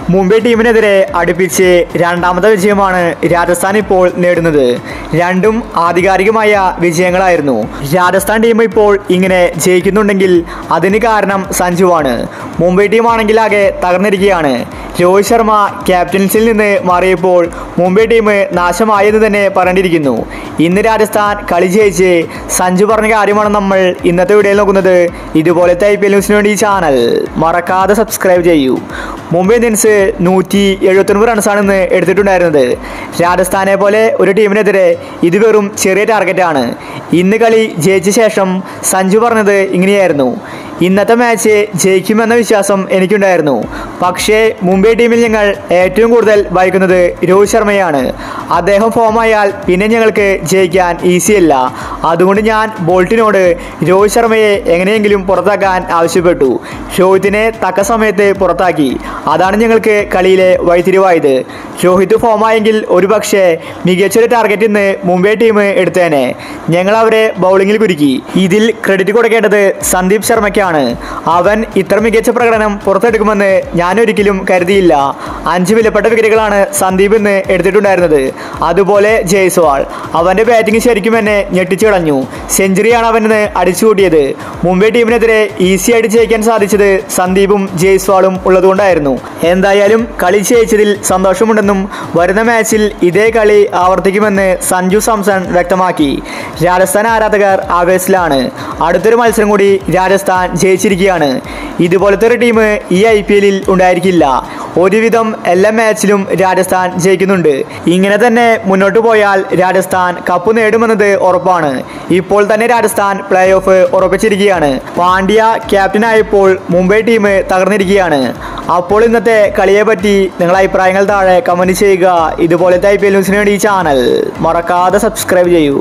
മുംബൈ ടീമിനെതിരെ അടുപ്പിച്ച് രണ്ടാമത്തെ വിജയമാണ് രാജസ്ഥാൻ ഇപ്പോൾ നേടുന്നത് രണ്ടും ആധികാരികമായ വിജയങ്ങളായിരുന്നു രാജസ്ഥാൻ ടീം ഇപ്പോൾ ഇങ്ങനെ ജയിക്കുന്നുണ്ടെങ്കിൽ അതിന് കാരണം സഞ്ജുവാണ് മുംബൈ ടീമാണെങ്കിൽ ആകെ തകർന്നിരിക്കുകയാണ് രോഹിത് ശർമ്മ ക്യാപ്റ്റൻസിൽ നിന്ന് മാറിയപ്പോൾ മുംബൈ ടീം നാശമായെന്ന് തന്നെ പറഞ്ഞിരിക്കുന്നു ഇന്ന് രാജസ്ഥാൻ കളി ജയിച്ച് സഞ്ജു പറഞ്ഞ കാര്യമാണ് നമ്മൾ ഇന്നത്തെ വീഡിയോയിൽ നോക്കുന്നത് ഇതുപോലത്തെ ഐ പി എൽ ന്യൂസിന് വേണ്ടി ഈ ചാനൽ മറക്കാതെ സബ്സ്ക്രൈബ് ചെയ്യൂ മുംബൈ ഇന്ത്യൻസ് നൂറ്റി എഴുപത്തൊൻപത് റൺസാണ് ഇന്ന് എടുത്തിട്ടുണ്ടായിരുന്നത് രാജസ്ഥാനെ പോലെ ഒരു ടീമിനെതിരെ ഇത് വെറും ചെറിയ ടാർഗറ്റാണ് ഇന്ന് കളി ജയിച്ച ശേഷം സഞ്ജു പറഞ്ഞത് ഇങ്ങനെയായിരുന്നു ഇന്നത്തെ മാച്ച് ജയിക്കുമെന്ന വിശ്വാസം എനിക്കുണ്ടായിരുന്നു പക്ഷേ മുംബൈ ടീമിൽ ഞങ്ങൾ ഏറ്റവും കൂടുതൽ ഭയക്കുന്നത് രോഹിത് ശർമ്മയാണ് അദ്ദേഹം ഫോമായാൽ പിന്നെ ഞങ്ങൾക്ക് ജയിക്കാൻ ഈസിയല്ല അതുകൊണ്ട് ഞാൻ ബോൾട്ടിനോട് രോഹിത് ശർമ്മയെ എങ്ങനെയെങ്കിലും പുറത്താക്കാൻ ആവശ്യപ്പെട്ടു രോഹിത്തിനെ തക്ക സമയത്ത് പുറത്താക്കി അതാണ് ഞങ്ങൾക്ക് കളിയിലെ വഴിത്തിരിവായത് രോഹിത് ഫോമായെങ്കിൽ ഒരുപക്ഷെ മികച്ചൊരു ടാർഗറ്റ് ഇന്ന് മുംബൈ ടീം എടുത്തേനെ ഞങ്ങൾ അവരെ ബൗളിങ്ങിൽ കുരുക്കി ഇതിൽ ക്രെഡിറ്റ് കൊടുക്കേണ്ടത് സന്ദീപ് ശർമ്മയ്ക്കാണ് അവൻ ഇത്ര മികച്ച പ്രകടനം പുറത്തെടുക്കുമെന്ന് ഞാൻ ഒരിക്കലും കരുതിയില്ല അഞ്ച് വിലപ്പെട്ട വിക്കറ്റുകളാണ് സന്ദീപ് ഇന്ന് എടുത്തിട്ടുണ്ടായിരുന്നത് അതുപോലെ ജയ്സ്വാൾ അവൻ്റെ ബാറ്റിംഗ് ശരിക്കും എന്നെ ഞെട്ടിച്ചു കളഞ്ഞു സെഞ്ചുറിയാണ് അവൻ ഇന്ന് അടിച്ചുകൂട്ടിയത് മുംബൈ ടീമിനെതിരെ ഈസി ആയിട്ട് ജയിക്കാൻ സാധിച്ചത് സന്ദീപും ജയ്സ്വാളും ഉള്ളതുകൊണ്ടായിരുന്നു എന്തായാലും കളി ജയിച്ചതിൽ സന്തോഷമുണ്ടെന്നും വരുന്ന മാച്ചിൽ ഇതേ കളി ആവർത്തിക്കുമെന്ന് സഞ്ജു സാംസൺ വ്യക്തമാക്കി രാജസ്ഥാൻ ആരാധകർ ആവേശത്തിലാണ് അടുത്തൊരു മത്സരം കൂടി രാജസ്ഥാൻ ജയിച്ചിരിക്കുകയാണ് ഇതുപോലത്തെ ഒരു ടീം ഈ ഐ പി എല്ലിൽ ഉണ്ടായിരിക്കില്ല ഒരുവിധം എല്ലാ മാച്ചിലും രാജസ്ഥാൻ ജയിക്കുന്നുണ്ട് ഇങ്ങനെ തന്നെ മുന്നോട്ട് പോയാൽ രാജസ്ഥാൻ കപ്പ് നേടുമെന്നത് ഉറപ്പാണ് ഇപ്പോൾ തന്നെ രാജസ്ഥാൻ പ്ലേ ഓഫ് ഉറപ്പിച്ചിരിക്കുകയാണ് പാണ്ഡ്യ ക്യാപ്റ്റനായപ്പോൾ മുംബൈ ടീം തകർന്നിരിക്കുകയാണ് അപ്പോൾ ഇന്നത്തെ കളിയെ പറ്റി നിങ്ങളുടെ അഭിപ്രായങ്ങൾ താഴെ കമൻറ്റ് ചെയ്യുക ഇതുപോലത്തെ ഐ പി എൽ ന്യൂസിന് വേണ്ടി ഈ ചാനൽ മറക്കാതെ സബ്സ്ക്രൈബ് ചെയ്യൂ